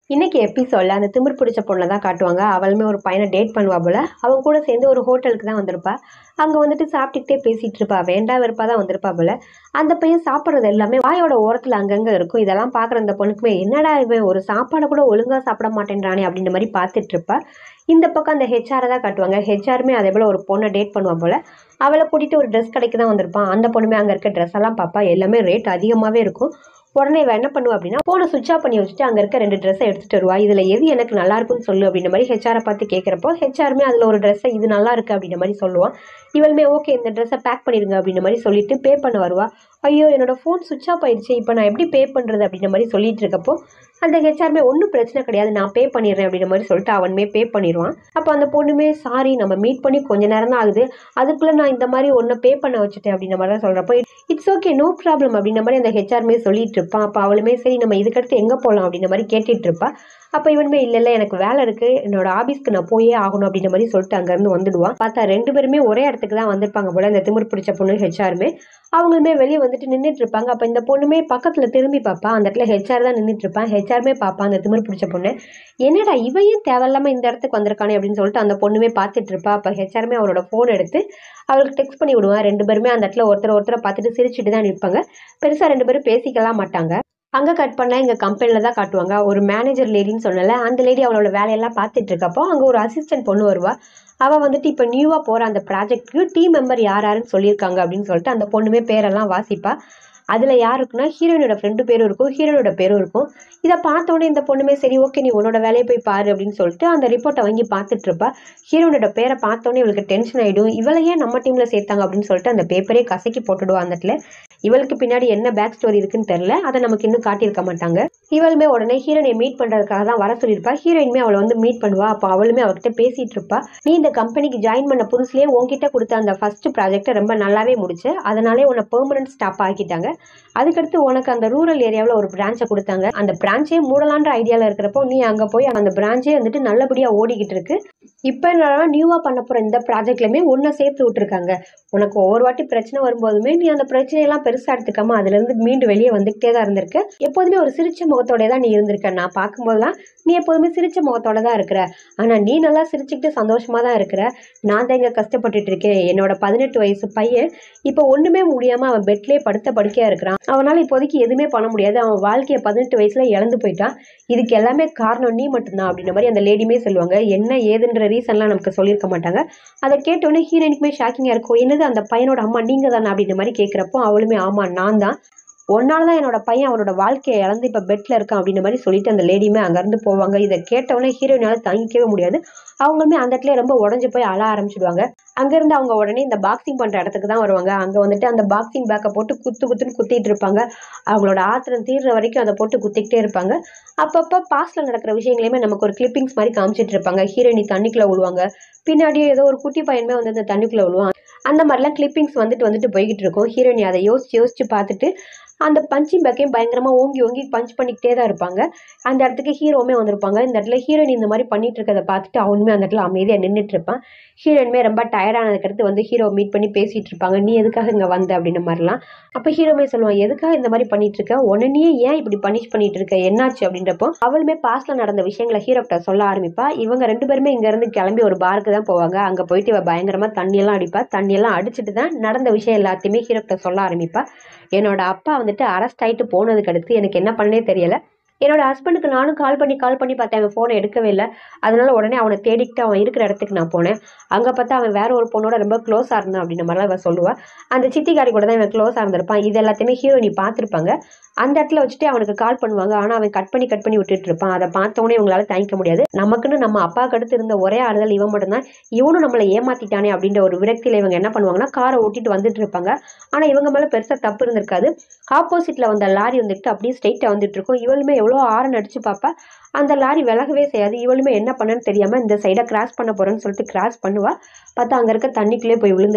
இன்னைக்கு எபிசோடில் அந்த திமிர் பிடிச்ச பொண்ணை தான் காட்டுவாங்க அவளுமே ஒரு பையனை டேட் பண்ணுவா போல அவங்க கூட சேர்ந்து ஒரு ஹோட்டலுக்கு தான் வந்திருப்பா அங்கே வந்துட்டு சாப்பிட்டுக்கிட்டே பேசிகிட்டு இருப்பா வேண்டா வெறுப்பா தான் வந்திருப்பா போல அந்த பையன் சாப்பிட்றது எல்லாமே வாயோட ஓரத்தில் அங்கங்கே இருக்கும் இதெல்லாம் பார்க்குற அந்த பொண்ணுக்குமே என்னடா இவன் ஒரு சாப்பாடை கூட ஒழுங்காக சாப்பிட மாட்டேன்றானே அப்படின்ற மாதிரி பார்த்துட்டு இருப்பா இந்த பக்கம் அந்த ஹெச்ஆரை தான் காட்டுவாங்க ஹெச்ஆருமே அதே போல் ஒரு பொண்ணை டேட் பண்ணுவா போல அவளை கூட்டிகிட்டு ஒரு ட்ரெஸ் கடைக்கு தான் வந்திருப்பான் அந்த பொண்ணுமே அங்கே இருக்க ட்ரெஸ் எல்லாம் பார்ப்பா எல்லாமே ரேட் அதிகமாகவே இருக்கும் உடனே இவ என்ன பண்ணுவா அப்படின்னா ஃபோனை சுவிச் ஆஃப் பண்ணி வச்சுட்டு அங்கே இருக்க ரெண்டு ட்ரெஸ்ஸை எடுத்துட்டு வருவா இதில் எது எனக்கு நல்லா இருக்குன்னு சொல்லு அப்படின்ற மாதிரி ஹெச்ஆரை பார்த்து கேட்குறப்போ ஹெச்ஆருமே அதில் ஒரு ட்ரெஸ்ஸை இது நல்லா இருக்கு அப்படின்ற மாதிரி சொல்லுவான் இவளுமே ஓகே இந்த ட்ரெஸ்ஸை பேக் பண்ணிடுங்க அப்படின்ற மாதிரி சொல்லிட்டு பே பண்ண வருவா ஐயோ என்னோட ஃபோன் சுவிச் ஆஃப் ஆயிடுச்சு இப்போ நான் எப்படி பே பண்ணுறது அப்படின்ற மாதிரி சொல்லிட்டு இருக்கப்போ அந்த ஹெச்ஆருமே ஒன்றும் பிரச்சனை கிடையாது நான் பே பண்ணிடுறேன் அப்படின்ற மாதிரி சொல்லிட்டு அவனுமே பே பண்ணிடுவான் அப்போ அந்த பொண்ணுமே சாரி நம்ம மீட் பண்ணி கொஞ்ச நேரம் தான் ஆகுது அதுக்குள்ளே நான் இந்த மாதிரி ஒன்று பே பண்ண வச்சுட்டேன் அப்படின்ற மாதிரி தான் சொல்கிறப்போ இட்ஸ் ஓகே நோ ப்ராப்ளம் அப்படின்ற மாதிரி அந்த ஹெச்ஆருமே சொல்லிட்டு இருப்பான் அப்போ அவளுமே சரி நம்ம இதுக்கடுத்து எங்கே போகலாம் அப்படின்ற மாதிரி கேட்டுட்டு இருப்பா அப்போ இவனுமே இல்லை இல்லை எனக்கு வேலை இருக்குது என்னோட ஆஃபீஸ்க்கு நான் போயே ஆகணும் அப்படின்ற மாதிரி சொல்லிட்டு அங்கேருந்து வந்துடுவான் பார்த்தா ரெண்டு பேருமே ஒரே இடத்துக்கு தான் வந்திருப்பாங்க போல இந்த திமிர் பிடிச்ச பொண்ணு ஹெச்ஆருமே அவங்களுமே வெளியே வந்துட்டு நின்றுட்டு இருப்பாங்க அப்போ இந்த பொண்ணுமே பக்கத்தில் திரும்பி பார்ப்பா அந்த இடத்துல ஹெச்ஆர் தான் நின்றுட்டு இருப்பான் ஹெச்ஆருமே பார்ப்பா அந்த திமிர் பிடிச்ச பொண்ணு என்னடா இவன் ஏன் தேவையில்லாமல் இந்த இடத்துக்கு வந்திருக்கானே அப்படின்னு சொல்லிட்டு அந்த பொண்ணுமே பார்த்துட்டு இருப்பா அப்போ ஹெச்ஆருமே அவரோட ஃபோன் எடுத்து அவளுக்கு டெக்ஸ்ட் பண்ணி விடுவான் ரெண்டு பேருமே அந்த இடத்துல ஒருத்தர் ஒருத்தரை பார்த்துட்டு சிரிச்சுட்டு தான் நிற்பாங்க பெருசாக ரெண்டு பேரும் பேசிக்கலாம் மாட்டாங்க அங்கே கட் பண்ணால் எங்கள் கம்பெனியில் தான் காட்டுவாங்க ஒரு மேனேஜர் லேடின்னு சொன்னல அந்த லேடி அவளோட வேலையெல்லாம் பார்த்துட்டு இருக்கப்போ அங்கே ஒரு அசிஸ்டன்ட் பொண்ணு வருவா அவள் வந்துட்டு இப்போ நியூவாக போகிற அந்த ப்ராஜெக்ட்டுக்கு டீம் மெம்பர் யார் யாருன்னு சொல்லியிருக்காங்க அப்படின்னு சொல்லிட்டு அந்த பொண்ணுமே பேரெல்லாம் வாசிப்பா அதில் யார் இருக்குன்னா ஹீரோயினோட ஃப்ரெண்டு பேரும் இருக்கும் ஹீரோனோட பேரும் இருக்கும் இதை பார்த்தோன்னே இந்த பொண்ணுமே சரி ஓகே நீ உன்னோட வேலையை போய் பாரு அப்படின்னு சொல்லிட்டு அந்த ரிப்போர்ட்டை வாங்கி பார்த்துட்டு இருப்பா ஹீரோனோட பேரை பார்த்தோன்னே இவளுக்கு டென்ஷன் ஆகிடும் இவளை ஏன் நம்ம டீமில் சேர்த்தாங்க அப்படின்னு சொல்லிட்டு அந்த பேப்பரே கசக்கி போட்டுடுவா அந்த இடத்துல இவளுக்கு பின்னாடி என்ன பேக் ஸ்டோரி இருக்குன்னு தெரில அதை நமக்கு இன்னும் காட்டியிருக்க மாட்டாங்க இவளுமே உடனே ஹீரோனை மீட் பண்ணுறதுக்காக தான் வர சொல்லியிருப்பா ஹீரோயினுமே அவளை வந்து மீட் பண்ணுவா அப்போ அவளுமே அவகிட்ட பேசிட்டு இருப்பா நீ இந்த கம்பெனிக்கு ஜாயின் பண்ண புதுசுலேயே உன்கிட்ட கொடுத்த அந்த ஃபர்ஸ்ட் ப்ராஜெக்டை ரொம்ப நல்லாவே முடிச்சு அதனாலே உன்னை பெர்மனன்ட் ஸ்டாப் ஆக்கிட்டாங்க அதுக்கடுத்து உனக்கு அந்த ரூரல் ஏரியாவில் ஒரு பிரான்ச்சை கொடுத்தாங்க அந்த பிரான்ச்சே மூடலான்ற ஐடியாவில் இருக்கிறப்போ நீ அங்கே போய் அந்த பிரான்ச்சே வந்துட்டு நல்லபடியாக ஓடிக்கிட்டு இருக்கு இப்போ நான் நியூவாக பண்ண போகிற இந்த ப்ராஜெக்ட்லையுமே ஒன்றை சேர்த்து விட்டுருக்காங்க உனக்கு ஒவ்வொரு வாட்டி பிரச்சனை வரும்போதுமே நீ அந்த பிரச்சனையெல்லாம் பெருசாக எடுத்துக்காம அதுலேருந்து மீண்டு வெளியே வந்துக்கிட்டே தான் இருந்திருக்க எப்போதுமே ஒரு சிரிச்ச முகத்தோட தான் நீ இருந்திருக்க நான் பார்க்கும்போதெல்லாம் நீ எப்போதுமே சிரிச்ச முகத்தோட தான் இருக்கிற ஆனால் நீ நல்லா சிரிச்சுக்கிட்டு சந்தோஷமாக தான் இருக்கிற நான் தான் இங்கே கஷ்டப்பட்டுட்டு இருக்கேன் என்னோட பதினெட்டு வயசு பையன் இப்போ ஒன்றுமே முடியாமல் அவன் பெட்லேயே படுத்த படுக்கையாக இருக்கிறான் அவனால் இப்போதைக்கு எதுவுமே பண்ண முடியாது அவன் வாழ்க்கையை பதினெட்டு வயசில் இழந்து போயிட்டான் இதுக்கு எல்லாமே காரணம் நீ மட்டும்தான் அப்படின்ற மாதிரி அந்த லேடியுமே சொல்லுவாங்க என்ன ஏதுன்ற ரீசன்லாம் நமக்கு சொல்லியிருக்க மாட்டாங்க அதை கேட்டோடனே ஹீரோயினுக்குமே ஷாக்கிங்காக இருக்கும் என்னது அந்த பையனோட அம்மா நீங்கள் தானே அப்படின்ற மாதிரி கேட்குறப்போ அவளுமே ஆமாம் நான் தான் ஒன்னால தான் என்னோட பையன் அவனோட வாழ்க்கையை இழந்து இப்போ பெட்டில் இருக்கான் அப்படின்ற மாதிரி சொல்லிட்டு அந்த லேடியுமே அங்கேருந்து போவாங்க இதை கேட்டவொடனே ஹீரோயினால தாங்கிக்கவே முடியாது அவங்களுமே அந்த இடத்துல ரொம்ப உடஞ்சி போய் அழ ஆரம்பிச்சிடுவாங்க அங்கேருந்து அவங்க உடனே இந்த பாக்ஸிங் பண்ணுற இடத்துக்கு தான் வருவாங்க அங்கே வந்துட்டு அந்த பாக்ஸிங் பேக்கை போட்டு குத்து குத்துன்னு குத்திட்டு இருப்பாங்க அவங்களோட ஆத்திரம் தீர்ற வரைக்கும் அதை போட்டு குத்திக்கிட்டே இருப்பாங்க அப்பப்போ பாஸ்டில் நடக்கிற விஷயங்களையுமே நமக்கு ஒரு கிளிப்பிங்ஸ் மாதிரி காமிச்சிட்டு இருப்பாங்க ஹீரோயினி தண்ணிக்குள்ளே விழுவாங்க பின்னாடி ஏதோ ஒரு குட்டி பையனுமே வந்து அந்த தண்ணிக்குள்ளே விழுவான் அந்த மாதிரிலாம் கிளிப்பிங்ஸ் வந்துட்டு வந்துட்டு போய்கிட்டு இருக்கும் ஹீரோயினி அதை யோசிச்சு யோசிச்சு பார்த்துட்டு அந்த பஞ்சிங் பேக்கையும் பயங்கரமாக ஓங்கி ஓங்கி பஞ்ச் பண்ணிக்கிட்டே தான் இருப்பாங்க அந்த இடத்துக்கு ஹீரோவுமே வந்திருப்பாங்க இந்த இடத்துல ஹீரோயின் இந்த மாதிரி பண்ணிட்டு இருக்கதை பார்த்துட்டு அவனுமே அந்த இடத்துல அமைதியாக நின்றுட்டு இருப்பான் ஹீரோயினுமே ரொம்ப டயர்டானதுக்கு அடுத்து வந்து ஹீரோ மீட் பண்ணி பேசிட்டு இருப்பாங்க நீ எதுக்காக இங்கே வந்த அப்படின்ற மாதிரிலாம் அப்போ ஹீரோமே சொல்லுவான் எதுக்காக இந்த மாதிரி பண்ணிட்டு இருக்க உடனே ஏன் இப்படி பனிஷ் பண்ணிட்டு இருக்க என்னாச்சு அப்படின்றப்போ அவளுமே பாஸ்ட்ல நடந்த விஷயங்களை ஹீரோ கிட்ட சொல்ல ஆரம்பிப்பா இவங்க ரெண்டு பேருமே இங்கேருந்து கிளம்பி ஒரு பாருக்கு தான் போவாங்க அங்கே போயிட்டு இவ பயங்கரமாக தண்ணியெல்லாம் அடிப்பா தண்ணியெல்லாம் அடிச்சுட்டு தான் நடந்த விஷயம் எல்லாத்தையுமே ஹீரோ கிட்ட சொல்ல ஆரம்பிப்பா என்னோட அப்பா வந்துட்டு அரெஸ்ட் ஆகிட்டு போனதுக்கு அடுத்து எனக்கு என்ன பண்ணே தெரியல என்னோட ஹஸ்பண்டுக்கு நானும் கால் பண்ணி கால் பண்ணி பார்த்தேன் அவன் ஃபோனை எடுக்கவே இல்லை அதனால உடனே அவனை தேடிக்கிட்டு அவன் இருக்கிற இடத்துக்கு நான் போனேன் அங்கே பார்த்தா அவன் வேற ஒரு பொண்ணோட ரொம்ப க்ளோஸாக இருந்தான் அப்படின்ற மாதிரிலாம் இவன் சொல்லுவா அந்த சித்திக்காரி கூட தான் இவன் க்ளோஸாக இருந்திருப்பான் இது எல்லாத்தையுமே ஹீரோயினி பார்த்துருப்பாங்க அந்த இடத்துல வச்சுட்டு அவனுக்கு கால் பண்ணுவாங்க ஆனால் அவன் கட் பண்ணி கட் பண்ணி விட்டுட்டு இருப்பான் அதை பார்த்தவொடனே இவங்களால தாங்கிக்க முடியாது நமக்குன்னு நம்ம அப்பாவுக்கு அடுத்து இருந்த ஒரே ஆறுதல் இவன் மட்டும்தான் இவனும் நம்மளை ஏமாத்திட்டானே அப்படின்ற ஒரு விரக்தியில் இவங்க என்ன பண்ணுவாங்கன்னா காரை ஓட்டிட்டு வந்துட்டு இருப்பாங்க ஆனால் இவங்க மேலே பெருசாக தப்பு இருந்திருக்காது ஆப்போசிட்டில் வந்த லாரி வந்துட்டு அப்படியே ஸ்ட்ரைட்டாக வந்துட்டு இருக்கும் இவளுமே எவ்வளோ ஆரன் அடிச்சு பார்ப்பா அந்த லாரி விலகவே செய்யாது இவளுமே என்ன பண்ணன்னு தெரியாமல் இந்த சைடை கிராஸ் பண்ண போகிறேன்னு சொல்லிட்டு கிராஸ் பண்ணுவா பார்த்தா அங்கே இருக்க தண்ணிக்குள்ளே போய் விழுந்துடுவா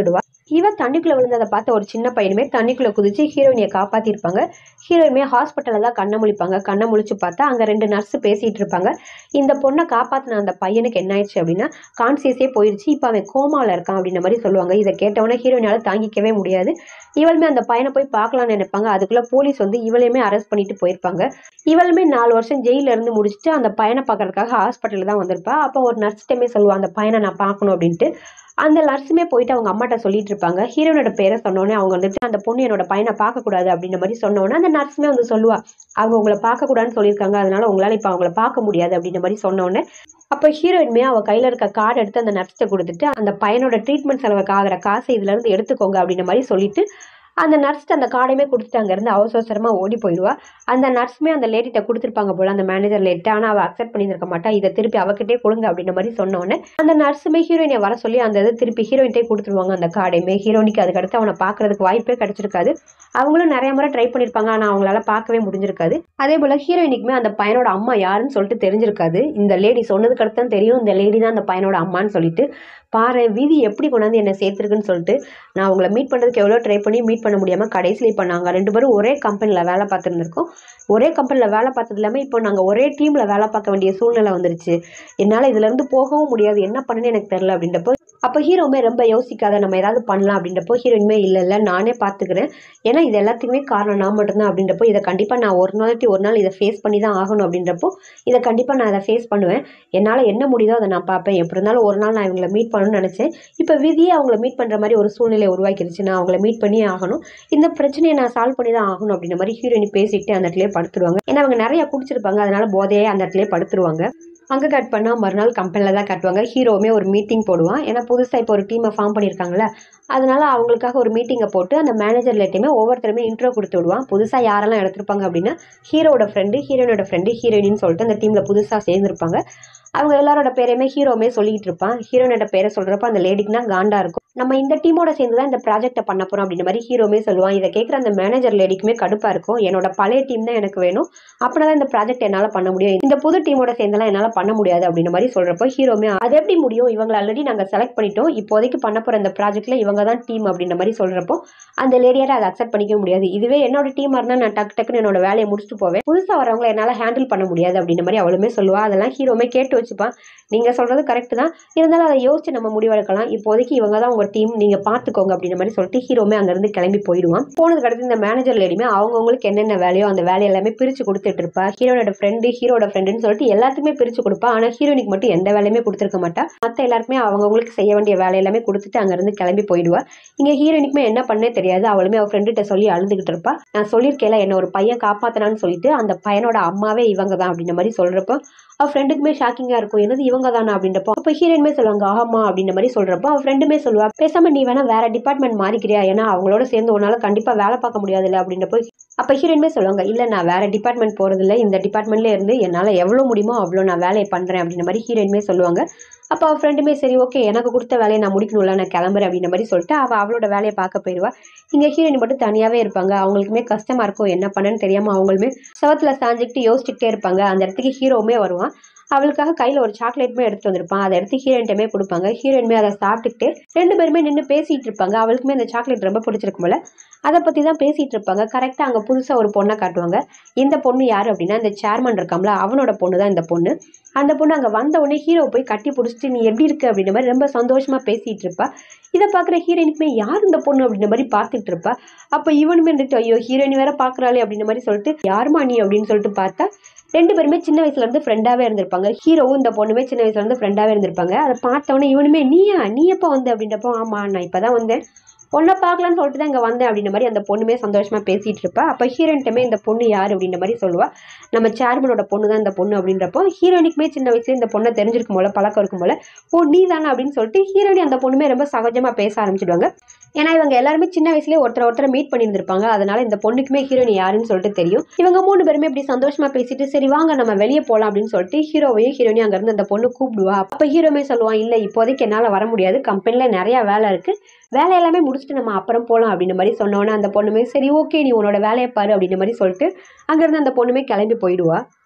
இவ தண்ணிக்குள்ளே விழுந்ததை பார்த்த ஒரு சின்ன பையனுமே தண்ணிக்குள்ளே குதிச்சு ஹீரோயினியை காப்பாற்றிருப்பாங்க ஹீரோயினுமே ஹாஸ்பிட்டலில் தான் கண்ணை முழிப்பாங்க கண்ணை முழிச்சு பார்த்தா அங்கே ரெண்டு நர்ஸு பேசிகிட்டு இருப்பாங்க இந்த பொண்ணை காப்பாற்றின அந்த பையனுக்கு என்ன ஆயிடுச்சு அப்படின்னா கான்சியஸே போயிடுச்சு இப்போ அவன் கோமாவில் இருக்கான் அப்படின்ற மாதிரி சொல்லுவாங்க இதை கேட்டவொடனே ஹீரோயினால் தாங்கிக்கவே முடியாது இவளுமே அந்த பையனை போய் பார்க்கலாம்னு நினைப்பாங்க அதுக்குள்ளே போலீஸ் வந்து இவளையுமே அரெஸ்ட் பண்ணிட்டு போயிருப்பாங்க இவளுமே நாலு வருஷம் ஜெயிலில் இருந்து முடிச்சுட்டு அந்த பையனை பார்க்கறதுக்காக ஹாஸ்பிட்டலில் தான் வந்திருப்பா அப்போ ஒரு நர்ஸ்கிட்டமே சொல்லுவாள் அந்த பையனை நான் பார்க்கணும் அப்படின்ட்டு அந்த நர்ஸுமே போயிட்டு அவங்க அம்மாட்ட சொல்லிட்டு இருப்பாங்க ஹீரோனோட பேரை சொன்னோடனே அவங்க வந்துட்டு அந்த பொண்ணு என்னோட பையனை பார்க்கக்கூடாது அப்படின்ற மாதிரி சொன்னோன்னே அந்த நர்ஸுமே வந்து சொல்லுவா அவங்க உங்களை பார்க்கக்கூடாதுன்னு சொல்லியிருக்காங்க அதனால உங்களால் இப்போ அவங்கள பார்க்க முடியாது அப்படின்ற மாதிரி சொன்னோன்னே அப்போ ஹீரோயின்மே அவள் கையில் இருக்க கார்டு எடுத்து அந்த நர்ஸ்கிட்ட கொடுத்துட்டு அந்த பையனோட ட்ரீட்மெண்ட் செலவுக்கு ஆகிற காசை இதுலேருந்து எடுத்துக்கோங்க அப்படின்ற மாதிரி சொல்லிட்டு அந்த நர்ஸ்ட்டு அந்த கார்டையுமே கொடுத்துட்டு அங்கேருந்து அவசர அவசரமாக ஓடி போயிடுவா அந்த நர்ஸுமே அந்த லேடிட்ட கொடுத்துருப்பாங்க போல அந்த மேனேஜர் லேட்டு ஆனால் அவள் அக்செப்ட் பண்ணியிருக்க மாட்டா இதை திருப்பி அவகிட்டே கொடுங்க அப்படின்ற மாதிரி சொன்னோன்னே அந்த நர்ஸுமே ஹீரோயினை வர சொல்லி அந்த இதை திருப்பி ஹீரோயின்ட்டே கொடுத்துருவாங்க அந்த கார்டையுமே ஹீரோனிக்கு அதுக்கடுத்து அவனை பார்க்கறதுக்கு வாய்ப்பே கிடைச்சிருக்காது அவங்களும் நிறைய முறை ட்ரை பண்ணியிருப்பாங்க ஆனால் அவங்களால பார்க்கவே முடிஞ்சிருக்காது அதே போல் ஹீரோயினிக்குமே அந்த பையனோட அம்மா யாருன்னு சொல்லிட்டு தெரிஞ்சிருக்காது இந்த லேடி சொன்னதுக்கு அடுத்து தான் தெரியும் இந்த லேடி தான் அந்த பையனோட அம்மான்னு சொல்லிட்டு பாரு விதி எப்படி கொண்டாந்து என்னை சேர்த்துருக்குன்னு சொல்லிட்டு நான் உங்களை மீட் பண்ணுறதுக்கு எவ்வளோ ட்ரை பண்ணி மீட் பண்ண முடியாமல் கடைசியில் இப்போ நாங்கள் ரெண்டு பேரும் ஒரே கம்பெனியில் வேலை பார்த்துருந்துருக்கோம் ஒரே கம்பெனியில் வேலை பார்த்தது இல்லாமல் இப்போ நாங்கள் ஒரே டீமில் வேலை பார்க்க வேண்டிய சூழ்நிலை வந்துருச்சு என்னால் இதுலேருந்து போகவும் முடியாது என்ன பண்ணுன்னு எனக்கு தெரில அப்படின்றப்போ அப்போ ஹீரோமே ரொம்ப யோசிக்காத நம்ம ஏதாவது பண்ணலாம் அப்படின்றப்போ ஹீரோயினுமே இல்லை இல்லை நானே பார்த்துக்கிறேன் ஏன்னா இது எல்லாத்துக்குமே காரணம் நான் மட்டும்தான் அப்படின்றப்போ இதை கண்டிப்பாக நான் ஒரு நாளைக்கு ஒரு நாள் இதை ஃபேஸ் பண்ணி தான் ஆகணும் அப்படின்றப்போ இதை கண்டிப்பாக நான் அதை ஃபேஸ் பண்ணுவேன் என்னால் என்ன முடியுதோ அதை நான் பார்ப்பேன் எப்படி இருந்தாலும் ஒரு நாள் நான் இவங்களை மீட் பண்ணணும்னு நினச்சேன் இப்போ விதியே அவங்கள மீட் பண்ணுற மாதிரி ஒரு சூழ்நிலை உருவாக்கிருச்சு நான் அவங்கள மீட் பண்ணியே ஆகணும் இந்த பிரச்சனையை நான் சால்வ் பண்ணி தான் ஆகணும் அப்படின்ற மாதிரி ஹீரோயினி பேசிட்டு அந்த இடத்துலயே படுத்துருவாங்க ஏன்னா அவங்க நிறைய குடிச்சிருப்பாங்க அதனால போதையே அந்த இடத்துலயே படுத்துருவாங்க அங்கே கட் பண்ணால் மறுநாள் கம்பெனியில் தான் கட்டுவாங்க ஹீரோவுமே ஒரு மீட்டிங் போடுவான் ஏன்னா புதுசாக இப்போ ஒரு டீமை ஃபார்ம் பண்ணியிருக்காங்கல்ல அதனால அவங்களுக்காக ஒரு மீட்டிங்கை போட்டு அந்த மேனேஜர் லேட்டையுமே ஒவ்வொருத்தருமே இன்ட்ரோ கொடுத்து விடுவான் புதுசாக யாரெல்லாம் எடுத்திருப்பாங்க அப்படின்னா ஹீரோட ஃப்ரெண்டு ஹீரோயினோட ஃப்ரெண்டு ஹீரோயின்னு சொல்லிட்டு அந்த டீமில் புதுசாக சேர்ந்துருப்பாங்க அவங்க எல்லாரோட பேரையுமே ஹீரோவுமே சொல்லிட்டு இருப்பான் ஹீரோனோட பேரை சொல்கிறப்ப அந்த லேடிக்குனா காண்டா இருக்கும் நம்ம இந்த டீமோட சேர்ந்து தான் இந்த ப்ராஜெக்ட்டை பண்ண போகிறோம் அப்படின்ற மாதிரி ஹீரோமே சொல்லுவான் இதை கேட்குற அந்த மேனேஜர் லேடிக்குமே கடுப்பாக இருக்கும் என்னோட பழைய டீம் தான் எனக்கு வேணும் அப்படின்னா தான் இந்த ப்ராஜெக்ட் என்னால் பண்ண முடியும் இந்த புது டீமோட சேர்ந்தெல்லாம் என்னால் பண்ண முடியாது அப்படின்ற மாதிரி சொல்கிறப்போ ஹீரோமே அது எப்படி முடியும் இவங்களை ஆல்ரெடி நாங்கள் செலக்ட் பண்ணிட்டோம் இப்போதைக்கு பண்ண போகிற இந்த ப்ராஜெக்ட்டில் இவங்க தான் டீம் அப்படின்ற மாதிரி சொல்கிறப்போ அந்த லேடியாரை அதை அக்செப்ட் பண்ணிக்க முடியாது இதுவே என்னோட டீமாக இருந்தால் நான் டக்கு டக்குன்னு என்னோட வேலையை முடிச்சுட்டு போவேன் புதுசாக வரவங்களை என்னால் ஹேண்டில் பண்ண முடியாது அப்படின்ற மாதிரி அவளுமே சொல்லுவா அதெல்லாம் ஹீரோமே கேட்டு வச்சுப்பான் நீங்கள் சொல்கிறது கரெக்ட் தான் இருந்தாலும் அதை யோசிச்சு நம்ம முடிவெடுக்கலாம் இப்போதைக்கு இவங்க தான் உங்கள் டீம் நீங்கள் பார்த்துக்கோங்க அப்படின்ற மாதிரி சொல்லிட்டு ஹீரோமே அங்கேருந்து கிளம்பி போயிடுவான் போனதுக்கு அடுத்து இந்த மேனேஜர் லேடியுமே அவங்கவுங்களுக்கு என்னென்ன வேலையோ அந்த வேலை எல்லாமே பிரித்து கொடுத்துட்டு இருப்பா ஹீரோனோட ஃப்ரெண்டு ஹீரோட ஃப்ரெண்டுன்னு சொல்லிட்டு எல்லாத்துக்குமே பிரித்து கொடுப்பா ஆனால் ஹீரோனிக்கு மட்டும் எந்த வேலையுமே கொடுத்துருக்க மாட்டா மற்ற எல்லாருக்குமே அவங்கவுங்களுக்கு செய்ய வேண்டிய வேலை எல்லாமே கொடுத்துட்டு அங்கேருந்து கிளம்பி போயிடுவா இங்கே ஹீரோனிக்குமே என்ன பண்ணே தெரியாது அவளுமே அவள் ஃப்ரெண்டுகிட்ட சொல்லி அழுதுகிட்டு இருப்பா நான் சொல்லியிருக்கேல என்ன ஒரு பையன் காப்பாத்தினான்னு சொல்லிட்டு அந்த பையனோட அம்மாவே இவங்க தான் அப்படின்ற மாதிரி சொல்கிறப்போ அவள் ஃப்ரெண்டுக்குமே ஷாக்கிங்காக இருக்கும் என்னது இவங்க தானா அப்படின்றப்போ அப்போ ஹீரோயினுமே சொல்லுவாங்க ஆமா அப்படின்ற மாதிரி சொல்கிறப்போ அவள் ஃப்ரெண்டுமே சொல்லுவா பேசாம நீ வேணா வேற டிபார்ட்மெண்ட் மாறிக்கிறியா ஏன்னா அவங்களோட சேர்ந்து உன்னால கண்டிப்பாக வேலை பார்க்க முடியாதுல்ல அப்படின்றப்போ அப்போ ஹீரோயினுமே சொல்லுவாங்க இல்லை நான் வேற டிபார்ட்மெண்ட் போகிறதில்ல இந்த டிபார்ட்மெண்ட்ல இருந்து என்னால் எவ்வளோ முடியுமோ அவ்வளோ நான் வேலையை பண்ணுறேன் அப்படின்ற மாதிரி ஹீரோயினுமே சொல்லுவாங்க அப்போ அவள் ஃப்ரெண்டுமே சரி ஓகே எனக்கு கொடுத்த வேலையை நான் முடிக்கணும்ல நான் கிளம்புறேன் அப்படின்ற மாதிரி சொல்லிட்டு அவள் அவளோட வேலையை பார்க்க போயிடுவா இங்கே ஹீரோயின் மட்டும் தனியாகவே இருப்பாங்க அவங்களுக்குமே கஷ்டமாக இருக்கும் என்ன பண்ணேன்னு தெரியாமல் அவங்களுமே சவத்தில் சாஞ்சிக்கிட்டு யோசிச்சுக்கிட்டே இருப்பாங்க அந்த இடத்துக்கு ஹீரோவுமே வருவான் அவளுக்காக கையில் ஒரு சாக்லேட்டுமே எடுத்து வந்திருப்பான் அதை எடுத்து ஹீரோயின்ட்டுமே கொடுப்பாங்க ஹீரோயின்மே அதை சாப்பிட்டுக்கிட்டு ரெண்டு பேருமே நின்று பேசிகிட்டு இருப்பாங்க அவளுக்குமே அந்த சாக்லேட் ரொம்ப பிடிச்சிருக்கும் போல அதை பற்றி தான் பேசிகிட்டு இருப்பாங்க கரெக்டாக அங்கே புதுசாக ஒரு பொண்ணை காட்டுவாங்க இந்த பொண்ணு யார் அப்படின்னா இந்த சேர்மன் இருக்காம்ல அவனோட பொண்ணு தான் இந்த பொண்ணு அந்த பொண்ணு அங்கே வந்த உடனே ஹீரோ போய் கட்டி பிடிச்சிட்டு நீ எப்படி இருக்கு அப்படின்ற மாதிரி ரொம்ப சந்தோஷமாக பேசிகிட்டு இருப்பா இதை பார்க்குற ஹீரோயினுக்குமே யார் இந்த பொண்ணு அப்படின்ற மாதிரி பார்த்துட்டு இருப்பா அப்போ இவனுமே இருந்துட்டு ஐயோ ஹீரோயின் வேற பார்க்குறாளே அப்படின்ற மாதிரி சொல்லிட்டு யாருமா நீ அப்படின்னு சொல்லிட்டு பார்த்தா ரெண்டு பேருமே சின்ன வயசுல இருந்து ஃப்ரெண்டாவே இருந்திருப்பாங்க ஹீரோவும் இந்த பொண்ணுமே சின்ன வயசுல இருந்து ஃப்ரெண்டாவே இருந்திருப்பாங்க அதை பார்த்தவொடனே இவனுமே நீயா நீ எப்போ வந்த அப்படின்றப்போ ஆமா நான் இப்பதான் வந்தேன் பொண்ணை பார்க்கலான்னு சொல்லிட்டு தான் இங்கே வந்தேன் அப்படின்ற மாதிரி அந்த பொண்ணுமே சந்தோஷமாக பேசிகிட்டு இருப்பா அப்போ ஹீரோயின்ட்டுமே இந்த பொண்ணு யார் அப்படின்ற மாதிரி சொல்லுவா நம்ம சேர்மனோட பொண்ணு தான் இந்த பொண்ணு அப்படின்றப்போ ஹீரோயினுக்குமே சின்ன வயசுல இந்த பொண்ணை தெரிஞ்சிருக்கும் போல பழக்கம் இருக்கும் போல ஓ நீ தானே அப்படின்னு சொல்லிட்டு ஹீரோயினி அந்த பொண்ணுமே ரொம்ப சகஜமாக பேச ஆரம்பிச்சிடுவாங்க ஏன்னா இவங்க எல்லாருமே சின்ன வயசுலேயே ஒருத்தர் ஒருத்தர் மீட் பண்ணியிருந்திருப்பாங்க அதனால இந்த பொண்ணுக்குமே ஹீரோயின் யாருன்னு சொல்லிட்டு தெரியும் இவங்க மூணு பேருமே இப்படி சந்தோஷமா பேசிட்டு சரி வாங்க நம்ம வெளியே போகலாம் அப்படின்னு சொல்லிட்டு ஹீரோவையும் ஹீரோனையும் அங்கேருந்து அந்த பொண்ணு கூப்பிடுவா அப்போ ஹீரோமே சொல்லுவான் இல்லை இப்போதைக்கு என்னால் வர முடியாது கம்பெனியில் நிறைய வேலை இருக்கு வேலை எல்லாமே முடிச்சுட்டு நம்ம அப்புறம் போகலாம் அப்படின்ற மாதிரி சொன்னோன்னே அந்த பொண்ணுமே சரி ஓகே நீ உன்னோட வேலையை பாரு அப்படின்ற மாதிரி சொல்லிட்டு அங்கேருந்து அந்த பொண்ணுமே கிளம்பி போயிடுவா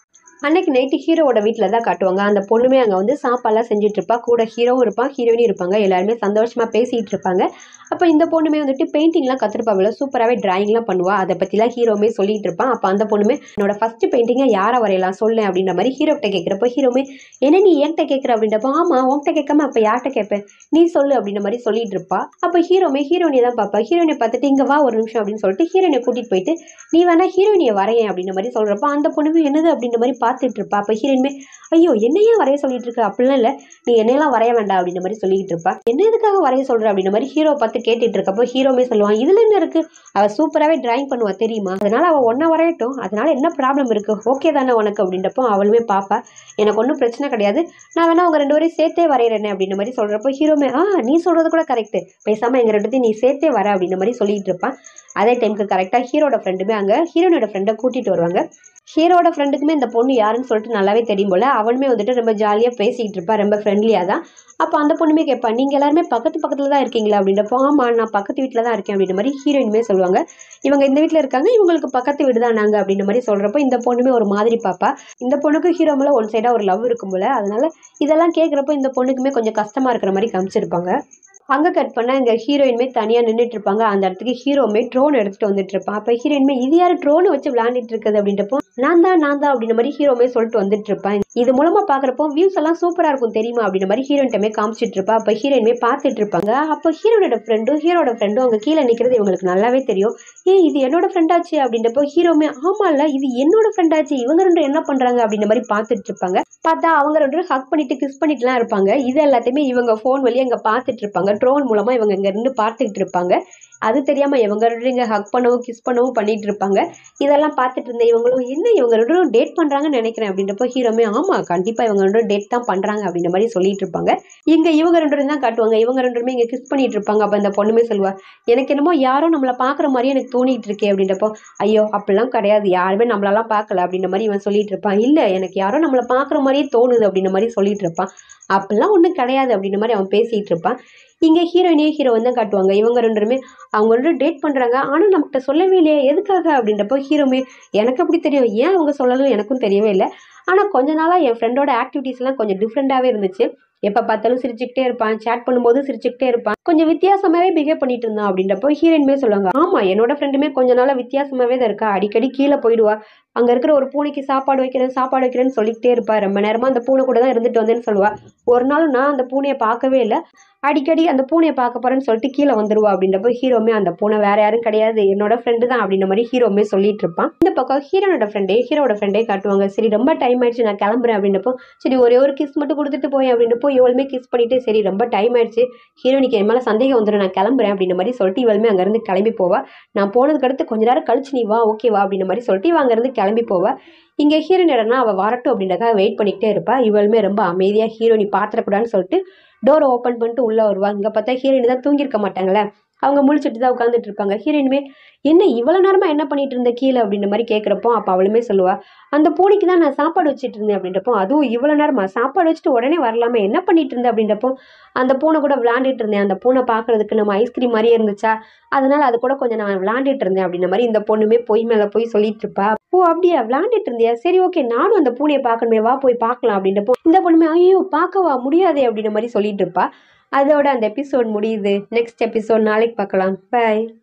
அன்னைக்கு நைட்டு ஹீரோவோட வீட்டில் தான் காட்டுவாங்க அந்த பொண்ணுமே அங்கே வந்து சாப்பாடுலாம் செஞ்சுட்டு இருப்பா கூட ஹீரோவும் இருப்பான் ஹீரோயினும் இருப்பாங்க எல்லாருமே சந்தோஷமாக பேசிகிட்டு இருப்பாங்க அப்போ இந்த பொண்ணுமே வந்துட்டு பெயிண்டிங்லாம் கற்றுருப்பாவில சூப்பராகவே டிராயிங்லாம் பண்ணுவா அதை பற்றிலாம் ஹீரோமே சொல்லிட்டு இருப்பான் அப்போ அந்த பொண்ணுமே என்னோட ஃபஸ்ட்டு பெயிண்டிங்கை யாரை வரையலாம் சொல்லு அப்படின்ற மாதிரி ஹீரோக்கிட்ட கேட்குறப்போ ஹீரோமே என்ன நீ என்கிட்ட கேட்குற அப்படின்றப்போ ஆமாம் உன்கிட்ட கேட்காம அப்போ யார்கிட்ட கேட்பேன் நீ சொல்லு அப்படின்ற மாதிரி சொல்லிட்டு இருப்பா அப்போ ஹீரோமே ஹீரோயினை தான் பார்ப்பா ஹீரோயினை பார்த்துட்டு இங்கே வா ஒரு நிமிஷம் அப்படின்னு சொல்லிட்டு ஹீரோயினை கூட்டிகிட்டு போயிட்டு நீ வேணா ஹீரோயினியை வரையேன் அப்படின்ற மாதிரி சொல்கிறப்போ அந்த பொண்ணுமே என்னது அப்படின்ற மாதிரி பார்த்துட்டு இருப்பா அப்போ ஹீரோயினுமே ஐயோ என்னையா வரைய சொல்லிட்டு இருக்க அப்படிலாம் இல்லை நீ என்னையெல்லாம் வரைய வேண்டாம் அப்படின்ற மாதிரி சொல்லிக்கிட்டு இருப்பா என்ன எதுக்காக வரைய சொல்கிற அப்படின்ற மாதிரி ஹீரோ பார்த்து கேட்டுட்டு இருக்கப்போ ஹீரோமே சொல்லுவான் இதில் என்ன இருக்குது அவள் சூப்பராகவே டிராயிங் பண்ணுவா தெரியுமா அதனால அவள் ஒன்றா வரையட்டும் அதனால என்ன ப்ராப்ளம் இருக்குது ஓகே தானே உனக்கு அப்படின்றப்போ அவளுமே பாப்பா எனக்கு ஒன்றும் பிரச்சனை கிடையாது நான் வேணா அவங்க ரெண்டு பேரையும் சேர்த்தே வரைகிறேனே அப்படின்ற மாதிரி சொல்கிறப்போ ஹீரோமே ஆ நீ சொல்கிறது கூட கரெக்டு பேசாமல் எங்கள் ரெண்டுத்தையும் நீ சேர்த்தே வர அப்படின்ற மாதிரி சொல்லிட்டு இருப்பான் அதே டைமுக்கு கரெக்டாக ஹீரோட ஃப்ரெண்டுமே அங்கே ஹீரோனோட ஃப்ரெண்டை கூட்டிகிட்டு வருவாங்க ஹீரோட ஃப்ரெண்டுக்குமே இந்த பொண்ணு யாருன்னு சொல்லிட்டு நல்லாவே தெரியும் போல் அவனுமே வந்துட்டு ரொம்ப ஜாலியாக பேசிக்கிட்டு இருப்பா ரொம்ப ஃப்ரெண்ட்லியாக தான் அப்போ அந்த பொண்ணுமே கேட்பா நீங்கள் எல்லாருமே பக்கத்து பக்கத்தில் தான் இருக்கீங்களா அப்படின்றப்போ ஆமாம் நான் பக்கத்து வீட்டில் தான் இருக்கேன் அப்படின்ற மாதிரி ஹீரோயினுமே சொல்லுவாங்க இவங்க இந்த வீட்டில் இருக்காங்க இவங்களுக்கு பக்கத்து வீடு தான் நாங்கள் அப்படின்ற மாதிரி சொல்கிறப்போ இந்த பொண்ணுமே ஒரு மாதிரி பாப்பா இந்த பொண்ணுக்கு ஹீரோ மேலே ஒன் சைடாக ஒரு லவ் இருக்கும் போல் அதனால இதெல்லாம் கேட்குறப்போ இந்த பொண்ணுக்குமே கொஞ்சம் கஷ்டமாக இருக்கிற மாதிரி காமிச்சிருப்பாங்க அங்கே கட் பண்ணால் இங்கே ஹீரோயின்மே தனியாக நின்றுட்டு இருப்பாங்க அந்த இடத்துக்கு ஹீரோமே ட்ரோன் எடுத்துகிட்டு வந்துட்டு இருப்பான் அப்போ ஹீரோயின்மே இது யார் ட்ரோனை வச்சு விளையாண்டுட்டு இருக்குது அப்படின்றப்போ நான் தான் நான் தான் அப்படின்ற மாதிரி ஹீரோமே சொல்லிட்டு வந்துட்டு இருப்பேன் இது மூலமாக பார்க்குறப்போ வியூஸ் எல்லாம் சூப்பராக இருக்கும் தெரியுமா அப்படின்ற மாதிரி ஹீரோயின்ட்டமே காமிச்சிட்டு இருப்பா அப்போ ஹீரோயின்மே பார்த்துட்டு இருப்பாங்க அப்போ ஹீரோனோட ஃப்ரெண்டும் ஹீரோட ஃப்ரெண்டும் அங்கே கீழே நிற்கிறது இவங்களுக்கு நல்லாவே தெரியும் ஏ இது என்னோட ஃப்ரெண்டாச்சு அப்படின்றப்போ ஹீரோமே ஆமாம்ல இது என்னோட ஃப்ரெண்டாச்சு இவங்க ரெண்டும் என்ன பண்ணுறாங்க அப்படின்ற மாதிரி பார்த்துட்டு இருப்பாங்க பார்த்தா அவங்க ரெண்டு பேரும் ஹக் பண்ணிட்டு கிஸ் பண்ணிட்டுலாம் இருப்பாங்க இது எல்லாத்தையுமே இவங்க ஃபோன் வழியாக இங்கே பார்த்துட்டு இருப்பாங்க ட்ரோன் மூலமாக இவங்க இங்கே இருந்து பார்த்துக்கிட்டு இருப்பாங்க அது தெரியாமல் இவங்க ரெண்டு இங்கே ஹக் பண்ணவும் கிஸ் பண்ணவும் பண்ணிட்டு இருப்பாங்க இதெல்லாம் பார்த்துட்டு இருந்த இவங்களும் என்ன இவங்க ரெண்டு பேரும் டேட் பண்ணுறாங்கன்னு நினைக்கிறேன் அப்படின்றப்போ ஹீரோமே ஆமாம் கண்டிப்பாக இவங்க ரெண்டு டேட் தான் பண்ணுறாங்க அப்படின்ற மாதிரி சொல்லிட்டு இருப்பாங்க இங்கே இவங்க ரெண்டு பேரும் தான் காட்டுவாங்க இவங்க ரெண்டு பேருமே இங்கே கிஸ் பண்ணிட்டு இருப்பாங்க அப்போ அந்த பொண்ணுமே சொல்லுவா எனக்கு என்னமோ யாரோ நம்மளை பார்க்குற மாதிரி எனக்கு தோணிட்டு இருக்கே அப்படின்றப்போ ஐயோ அப்படிலாம் கிடையாது யாருமே நம்மளெல்லாம் பார்க்கல அப்படின்ற மாதிரி இவன் சொல்லிட்டு இருப்பான் இல்லை எனக்கு யாரோ நம்மளை பார்க்குற மாதிரியே தோணுது அப்படின்ற மாதிரி சொல்லிட்டு இருப்பான் அப்படிலாம் ஒன்றும் கிடையாது அப்படின்ற மாதிரி அவன் பேசிகிட்டு இருப்பான் இங்கே ஹீரோயினே ஹீரோ வந்து காட்டுவாங்க இவங்க ரெண்டு பேருமே அவங்க ரெண்டு டேட் பண்ணுறாங்க ஆனால் நம்மகிட்ட சொல்லவே இல்லையே எதுக்காக அப்படின்றப்போ ஹீரோமே எனக்கு அப்படி தெரியும் ஏன் அவங்க சொல்லலும் எனக்கும் தெரியவே இல்லை ஆனால் கொஞ்ச நாளாக என் ஃப்ரெண்டோட ஆக்டிவிட்டீஸ்லாம் கொஞ்சம் டிஃப்ரெண்ட்டாகவே இருந்துச்சு எப்போ பார்த்தாலும் சிரிச்சுக்கிட்டே இருப்பான் சேட் பண்ணும்போது சிரிச்சுக்கிட்டே இருப்பான் கொஞ்சம் வித்தியாசமாகவே பிஹேவ் பண்ணிட்டு இருந்தான் அப்படின்றப்போ ஹீரோயின்மே சொல்லுவாங்க ஆமாம் என்னோட ஃப்ரெண்டுமே கொஞ்ச நாளாக வித்தியாசமாகவே தான் இருக்கா அடிக்கடி கீழே போயிடுவா அங்கே இருக்கிற ஒரு பூனைக்கு சாப்பாடு வைக்கிறேன் சாப்பாடு வைக்கிறேன்னு சொல்லிக்கிட்டே இருப்பா ரொம்ப நேரமாக அந்த பூனை கூட தான் இருந்துட்டு வந்தேன்னு சொல்லுவா ஒரு நாளும் நான் அந்த பூனையை பார்க்கவே இல்லை அடிக்கடி அந்த பூனையை பார்க்க போறேன்னு சொல்லிட்டு கீழே வந்துருவா அப்படின்றப்போ ஹீரோமே அந்த பூனை வேற யாரும் கிடையாது என்னோட ஃப்ரெண்டு தான் அப்படின்ற மாதிரி ஹீரோமே சொல்லிட்டு இருப்பான் இந்த பக்கம் ஹீரோனோட ஃப்ரெண்டே ஹீரோட ஃப்ரெண்டே காட்டுவாங்க சரி ரொம்ப டைம் ஆயிடுச்சு நான் கிளம்புறேன் அப்படின்றப்போ சரி ஒரே ஒரு கிஸ் மட்டும் கொடுத்துட்டு போய் அப்படின்றப்போ இவளுமே கிஸ் பண்ணிட்டு சரி ரொம்ப டைம் ஆயிடுச்சு ஹீரோனிக்கு என் மேலே சந்தேகம் வந்துடும் நான் கிளம்புறேன் அப்படின்ற மாதிரி சொல்லிட்டு இவளுமே அங்கேருந்து கிளம்பி போவா நான் போனதுக்கு அடுத்து கொஞ்ச நேரம் கழிச்சு நீ வா ஓகேவா அப்படின்ற மாதிரி சொல்லிட்டு இவ அங்கேருந்து கிளம்பி போவா இங்கே ஹீரோயின் இடம்னா அவள் வரட்டும் அப்படின்றக்காக வெயிட் பண்ணிக்கிட்டே இருப்பா இவளுமே ரொம்ப அமைதியாக ஹீரோனி பார்த்துடக்கூடாதுன்னு சொல்லிட்டு டோரை ஓப்பன் பண்ணிட்டு உள்ளே வருவா இங்கே பார்த்தா ஹீரோயின் தான் தூங்கியிருக்க மாட்டாங்களே அவங்க முழிச்சிட்டு தான் உட்காந்துட்டு இருப்பாங்க ஹீரோயினுமே என்ன இவ்வளோ நேரமா என்ன பண்ணிட்டு இருந்த கீழே அப்படின்ற மாதிரி கேட்குறப்போ அப்போ அவளுமே சொல்லுவா அந்த பூனைக்கு தான் நான் சாப்பாடு வச்சுட்டு இருந்தேன் அப்படின்றப்போ அதுவும் இவ்வளோ நேரமா சாப்பாடு வச்சுட்டு உடனே வரலாமே என்ன பண்ணிட்டு இருந்தேன் அப்படின்றப்போ அந்த பூனை கூட விளாண்டுட்டு இருந்தேன் அந்த பூனை பார்க்கறதுக்கு நம்ம ஐஸ்கிரீம் மாதிரியே இருந்துச்சா அதனால அது கூட கொஞ்சம் நான் விளாண்டுட்டு இருந்தேன் அப்படின்ற மாதிரி இந்த பொண்ணுமே பொய் மேலே போய் சொல்லிட்டு இருப்பா ஓ அப்படியா விளாண்டுட்டு இருந்தியா சரி ஓகே நானும் அந்த பூனையை பார்க்கணுமே வா போய் பார்க்கலாம் அப்படின்றப்போ இந்த பொண்ணுமே ஐயோ பார்க்கவா முடியாதே அப்படின்ற மாதிரி சொல்லிட்டு இருப்பா அதோட அந்த எபிசோட் முடியுது நெக்ஸ்ட் எபிசோட் நாளைக்கு பார்க்கலாம் பை